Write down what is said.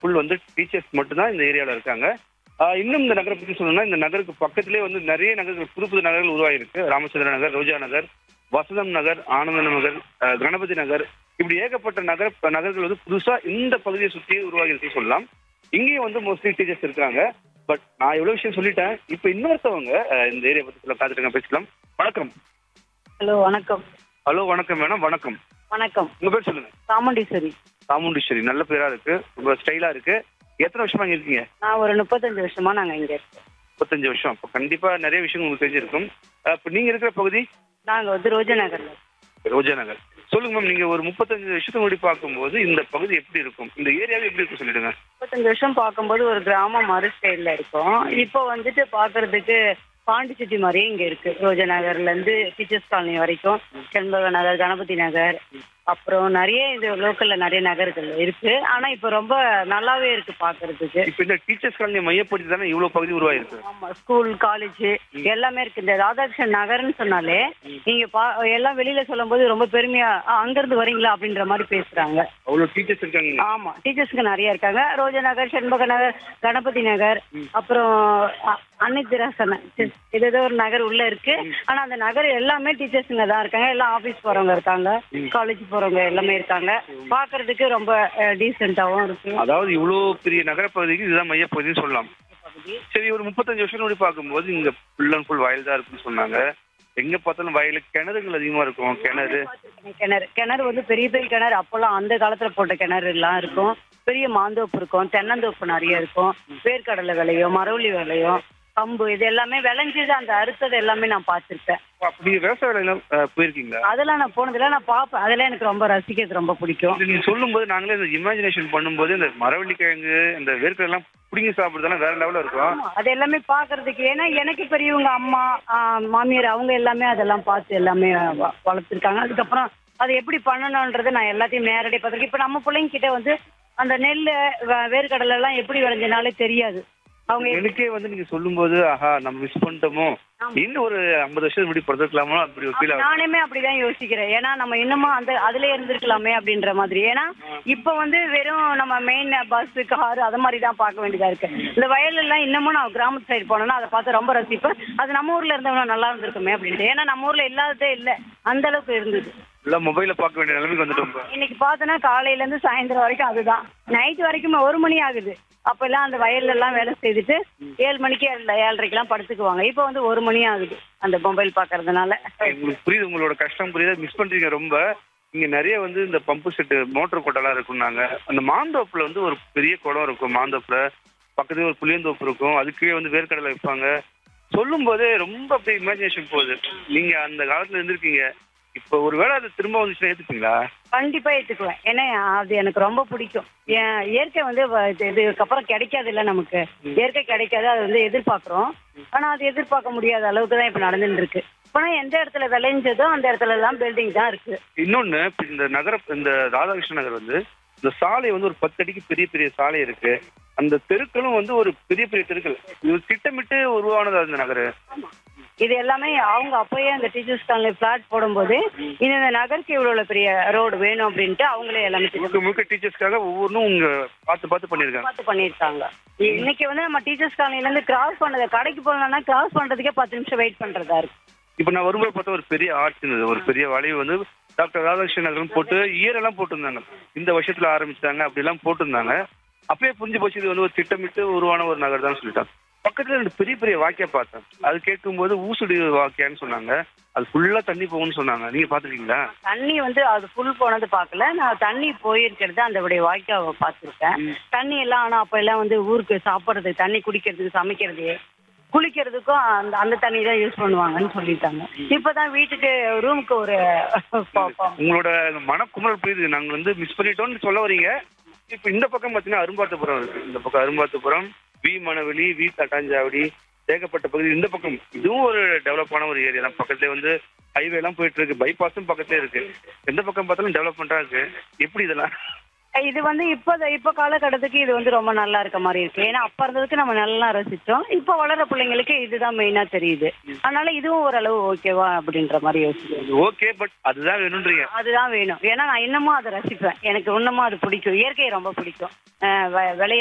Full வந்து teachers மட்டும்தான் இந்த ஏரியாவில் இருக்காங்க ஆஹ் இன்னும் இந்த நகரை பற்றி சொல்லணும்னா இந்த நகருக்கு பக்கத்திலே வந்து நிறைய நகர்கள் புது புது நகர்கள் உருவாகிருக்கு ராமச்சந்திர நகர் ரோஜா நகர் வசந்தம் நகர் ஆனந்த நகர் ஆஹ் கணபதி நகர் இப்படி ஏகப்பட்ட நகர நகர்கள் வந்து புதுசா இந்த பகுதியை சுற்றி உருவாகி இருக்குன்னு சொல்லலாம் இங்கேயும் வந்து மோஸ்ட்லி டீச்சர்ஸ் இருக்காங்க பட் நான் எவ்வளவு விஷயம் சொல்லிட்டேன் இப்போ இன்னொருத்தவங்க ஆஹ் இந்த ஏரியா பத்தி சொல்ல காத்துட்டு பேசலாம் வணக்கம் ஹலோ வணக்கம் ஹலோ வணக்கம் மேடம் வணக்கம் வணக்கம் உங்க பேர் சொல்லுங்க சாமுண்டீஸ்வரி சாமுண்டீஸ்வரி நல்ல பேரா இருக்கு ரொம்ப ஸ்டைலா இருக்கு எத்தனை வருஷமா இங்க இருக்கீங்க நான் ஒரு முப்பத்தஞ்சு வருஷமா நாங்க இங்க இருக்கோம் முப்பத்தஞ்சு வருஷம் அப்போ கண்டிப்பா நிறைய விஷயங்கள் உங்களுக்கு தெரிஞ்சிருக்கும் அஹ் இப்போ நீங்க இருக்கிற பகுதி நாங்க வந்து ரோஜா நகர்ல ரோஜா நகர் சொல்லுங்க மேம் நீங்க ஒரு முப்பத்தஞ்சு வருஷத்துக்கு முன்னாடி பார்க்கும்போது இந்த பகுதி எப்படி இருக்கும் இந்த ஏரியாவே எப்படி இருக்கும் சொல்லிடுங்க முப்பத்தஞ்சு வருஷம் பார்க்கும்போது ஒரு கிராமம் மறு ஸ்டைல்ல இருக்கும் இப்போ வந்துட்டு பாக்குறதுக்கு பாண்டிச்செட்டி மாதிரியே இங்க இருக்கு ரோஜா நகர்ல இருந்து டீச்சர்ஸ் காலனி வரைக்கும் செண்பக நகர் கணபதி நகர் அப்புறம் நிறைய இது லோக்கல்ல நிறைய நகர்கள் இருக்கு ஆனா இப்போ ரொம்ப நல்லாவே இருக்கு பாக்குறதுக்கு இப்போ இந்த டீச்சர்ஸ் காலனி மையப்படுத்தி தானே இவ்வளவு பகுதி உருவாயிருக்கு ஆமா ஸ்கூல் காலேஜ் எல்லாமே இருக்கு இந்த ராதாகிருஷ்ணன் நகர்னு சொன்னாலே நீங்க பா எல்லாம் வெளியில சொல்லும்போது ரொம்ப பெருமையா "ஆ, அங்க இருந்து வரீங்களா அப்படின்ற மாதிரி பேசுறாங்க அவ்வளவு டீச்சர்ஸ் இருக்காங்க ஆமா டீச்சர்ஸ்க்கு நிறைய இருக்காங்க ரோஜா நகர் செண்பக நகர் கணபதி நகர் அப்புறம் அ- அன்னை தெராசன் இது ஏதோ ஒரு நகர் உள்ள இருக்கு ஆனா அந்த நகர் எல்லாமே டீச்சர்ஸுங்க தான் இருக்காங்க எல்லாம் ஆபீஸ் போறவங்க இருக்காங்க காலேஜ் போறவங்க எல்லாமே இருக்காங்க பாக்குறதுக்கு ரொம்ப டீசென்டாவும் இருக்கு அதாவது இவ்வளவு பெரிய நகரப்பகுதிக்கு இதுதான் மையப்பகுதின்னு சொல்லலாம் சரி ஒரு முப்பத்தஞ்சு வருஷம் முன்னாடி பார்க்கும்போது இங்க ஃபுல் அண்ட் ஃபுல் வயல் தான் இருக்குன்னு சொன்னாங்க எங்க பார்த்தாலும் வயல் கிணறுகள் அதிகமா இருக்கும் கிணறு கிணறு கிணறு வந்து பெரிய பெரிய கிணறு அப்போல்லாம் அந்த காலத்துல போட்ட கிணறு எல்லாம் இருக்கும் பெரிய மாந்தோப்பு இருக்கும் தென்னந்தோப்பு நிறைய இருக்கும் வேர்க்கடலை விளையும் மரவள்ளி விளையும் கம்பு இது எல்லாமே விளைஞ்சது அந்த அறுத்தது எல்லாமே நான் பார்த்திருக்கேன் அப்ப நீங்க விவசாய வேலையெல்லாம் அஹ், போயிருக்கீங்களா அதெல்லாம் நான் போனதுல நான் பார்ப்பேன் அதெல்லாம் எனக்கு ரொம்ப ரசிக்கிறது ரொம்ப பிடிக்கும் இது நீங்க சொல்லும்போது நாங்களே இந்த இமேஜினேஷன் பண்ணும்போது இந்த மரவள்ளி கிழங்கு இந்த வேர்க்கடலை எல்லாம் பிடிங்கி சாப்பிடுறதெல்லாம் வேற லெவல்ல இருக்கும் ஆமா, அது எல்லாமே பார்க்கிறதுக்கு ஏன்னா எனக்கு பெரியவங்க அம்மா ஆ, மாமியார் அவங்க எல்லாமே அதெல்லாம் பார்த்து எல்லாமே வ- வளர்த்துருக்காங்க அதுக்கப்புறம் அதை எப்படி பண்ணணுன்றது நான் எல்லாத்தையும் நேரடியாக பார்த்துருக்கேன் இப்போ நம்ம பிள்ளைங்க கிட்ட வந்து அந்த நெல் வ- வேர்க்கடலை எல்லாம் எப்படி விளைஞ்சனாலே தெரியாது அவங்க எனக்கே வந்து நீங்க சொல்லும்போது ஆஹா நம்ம மிஸ் பண்ணிட்டோமோ இன்னும் ஒரு ஐம்பது வருஷம் முன்னாடி பிறந்திருக்கலாமோ அப்படி ஒரு ஃபீல் ஆகும் நானுமே அப்படிதான் யோசிக்கிறேன் ஏன்னா நம்ம இன்னமும் அந்த அதுல இருந்திருக்கலாமே அப்படின்ற மாதிரி ஏன்னா இப்ப வந்து வெறும் நம்ம மெயின் பஸ் கார் அது மாதிரி தான் பார்க்க வேண்டியதா இருக்கு இந்த வயல் எல்லாம் இன்னமும் நான் கிராமத்து சைடு போனோம்னா அதை பார்த்து ரொம்ப ரசிப்பேன் அது நம்ம ஊர்ல இருந்தவங்க நல்லா இருந்திருக்குமே அப்படின்ட்டு ஏன்னா நம்ம ஊர்ல இல்லாததே இல்ல அந்த அளவுக்கு இருந்தது எல்லாம் மொபைல பார்க்க வேண்டிய நிலைமைக்கு வந்துட்டோம் இப்ப. இன்னைக்கு பார்த்தோன்னா காலையில இருந்து சாயந்தரம் வரைக்கும் அதுதான் நைட் வரைக்கும் ஒரு மணி ஆகுது அப்ப எல்லாம் அந்த வயல்ல எல்லாம் வேலை செய்துட்டு ஏழு மணிக்கு ஏழு ஏழரைக்கெல்லாம் படுத்துக்குவாங்க இப்போ வந்து ஒரு மணி ஆகுது அந்த மொபைல் பாக்குறதுனால உங்களுக்கு புரியுது உங்களோட கஷ்டம் புரியுது மிஸ் பண்றீங்க ரொம்ப இங்க நிறைய வந்து இந்த பம்பு செட்டு மோட்டர் கொட்டெல்லாம் இருக்கும்னாங்க அந்த மாந்தோப்புல வந்து ஒரு பெரிய குளம் இருக்கும் மாந்தோப்புல பக்கத்துல ஒரு புளியந்தோப்பு இருக்கும் அதுக்கே வந்து வேர்க்கடலை வைப்பாங்க சொல்லும் போதே ரொம்ப அப்படியே இமேஜினேஷன் போகுது நீங்க அந்த காலத்துல இருந்திருக்கீங்க இப்போ ஒருவேளை அது திரும்ப வந்துச்சுன்னா ஏத்துப்பீங்களா கண்டிப்பா ஏத்துக்குவேன் ஏன்னா அது எனக்கு ரொம்ப பிடிக்கும் ஏன் இயற்கை வந்து வ- இது- இதுக்கப்புறம் கிடைக்காது இல்ல நமக்கு இயற்கை கிடைக்காது அது வந்து எதிர்பார்க்கிறோம் ஆனா அது எதிர்பார்க்க முடியாத அளவுக்கு தான் இப்ப நடந்துட்டு இருக்கு இப்பனா எந்த இடத்துல விளைஞ்சதோ அந்த இடத்துல எல்லாம் பில்டிங் தான் இருக்கு இன்னொன்னு இப்ப இந்த நகர இந்த ராதாகிருஷ்ண நகர் வந்து இந்த சாலை வந்து ஒரு பத்து அடிக்கு பெரிய பெரிய சாலை இருக்கு அந்த தெருக்களும் வந்து ஒரு பெரிய பெரிய தெருக்கள் இது திட்டமிட்டு உருவானது அந்த நகரு இது எல்லாமே அவங்க அப்பயே அந்த டீச்சர்ஸ் காலனி பிளாட் போடும்போது இந்த இந்த நகருக்கு இவ்வளவு பெரிய ரோடு வேணும் அப்படின்ட்டு அவங்களே எல்லாமே திட்டம் முழுக்க முழுக்க டீச்சர்ஸ்க்காக ஒவ்வொன்றும் உங்க பார்த்து பார்த்து பண்ணியிருக்காங்க பார்த்து பண்ணியிருக்காங்க இன்னைக்கு வந்து நம்ம டீச்சர்ஸ் காலனில இருந்து கிராஸ் பண்ணது கடைக்கு போகணும்னா கிராஸ் பண்றதுக்கே பத்து நிமிஷம் வெயிட் பண்றதா இருக்கு இப்போ நான் வரும்போது பார்த்தா ஒரு பெரிய ஆர்ச் இருந்தது ஒரு பெரிய வளைவு வந்து டாக்டர் ராதாகிருஷ்ணன் நகர்னு போட்டு இயரெல்லாம் போட்டிருந்தாங்க இந்த வருஷத்துல ஆரம்பிச்சிட்டாங்க அப்படிலாம் போட்டிருந்தாங்க அப்பயே புரிஞ்சு போச்சு இது வந்து ஒரு திட்டமிட்டு உருவான ஒரு நகர் தான் சொல்லிட்டாங்க பக்கத்துல ரெண்டு பெரிய பெரிய வாக்கியா பார்த்தேன் அது கேட்கும்போது ஊசுடி வாக்கியான்னு சொன்னாங்க அது ஃபுல்லா தண்ணி போகும்னு சொன்னாங்க நீங்க பாத்துருக்கீங்களா தண்ணி வந்து அது ஃபுல் போனது பார்க்கல நான் தண்ணி போயிருக்கிறது அந்த வாய்க்காவை பார்த்துருக்கேன் தண்ணி எல்லாம் ஆனால் அப்போ எல்லாம் வந்து ஊருக்கு சாப்பிட்றதுக்கு தண்ணி குடிக்கிறதுக்கு சமைக்கிறது குளிக்கிறதுக்கும் அந்த அந்த தண்ணி தான் யூஸ் பண்ணுவாங்கன்னு சொல்லிட்டாங்க இப்போதான் வீட்டுக்கு ரூமுக்கு ஒரு ப- ப- உங்களோட மனக்குமுறல் புரியுது நாங்க வந்து மிஸ் பண்ணிட்டோம்னு சொல்ல வரீங்க இப்போ இந்த பக்கம் பார்த்தீங்கன்னா அரும்பாத்துப்புறம் இருக்கு இந்த பக்கம் அரும்பாத்துப்புறம் வி மணவெளி வி தட்டாஞ்சாவடி ஏகப்பட்ட பகுதி இந்த பக்கம் இதுவும் ஒரு டெவலப்பான ஒரு ஏரியா தான் பக்கத்துல வந்து ஹைவே எல்லாம் போயிட்டு இருக்கு பைபாஸும் பக்கத்துல இருக்கு எந்த பக்கம் பார்த்தாலும் டெவலப்மெண்டா இருக்கு எப்படி இதெல்லாம் இது வந்து இப்போ இப்போ காலகட்டத்துக்கு இது வந்து ரொம்ப நல்லா இருக்க மாதிரி இருக்கு ஏன்னா அப்ப இருந்ததுக்கு நம்ம நல்லா ரசிச்சோம் இப்போ வளர பிள்ளைங்களுக்கு இதுதான் மெயினா தெரியுது அதனால இதுவும் ஓரளவு ஓகேவா அப்படின்ற மாதிரி யோசிக்கிறேன் ஓகே பட் அதுதான் வேணும்ன்றீங்க அதுதான் வேணும் ஏன்னா நான் இன்னமும் அதை ரசிப்பேன் எனக்கு இன்னமும் அது பிடிக்கும் இயற்கை ரொம்ப பிடிக்கும் அஹ் வ- விளைய